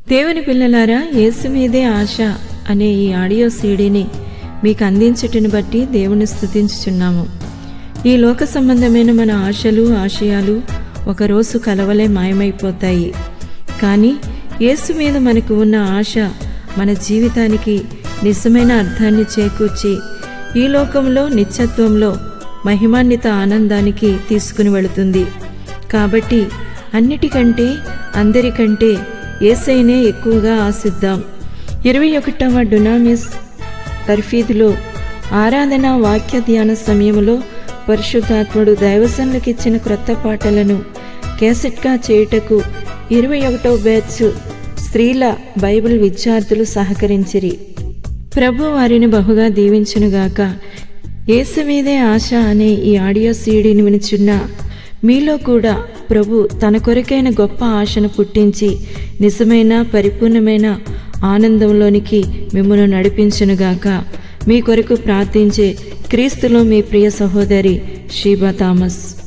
దేవుని పిల్లలారా యేసు మీదే ఆశ అనే ఈ ఆడియో సీడీని మీకు అందించటను బట్టి దేవుని స్తుతించుచున్నాము ఈ లోక సంబంధమైన మన ఆశలు ఆశయాలు ఒకరోజు కలవలే మాయమైపోతాయి కానీ యేసు మీద మనకు ఉన్న ఆశ మన జీవితానికి నిజమైన అర్థాన్ని చేకూర్చి ఈ లోకంలో నిత్యత్వంలో మహిమాన్విత ఆనందానికి తీసుకుని వెళుతుంది కాబట్టి అన్నిటికంటే అందరికంటే ఏసైనే ఎక్కువగా ఆశిద్దాం ఇరవై ఒకటవ డునామిస్ తర్ఫీదులో ఆరాధన వాక్య ధ్యాన సమయంలో పరిశుద్ధాత్ముడు దైవజనులకు ఇచ్చిన క్రొత్త పాటలను కేసెట్గా చేయుటకు ఇరవై ఒకటవ బ్యాచ్ స్త్రీల బైబిల్ విద్యార్థులు సహకరించిరి ప్రభు వారిని బహుగా దీవించునుగాక యేసు మీదే ఆశ అనే ఈ ఆడియో సీడీని వినుచున్న మీలో కూడా ప్రభు తన కొరకైన గొప్ప ఆశను పుట్టించి నిజమైన పరిపూర్ణమైన ఆనందంలోనికి మిమ్మల్ని నడిపించునుగాక మీ కొరకు ప్రార్థించే క్రీస్తులో మీ ప్రియ సహోదరి షీబా థామస్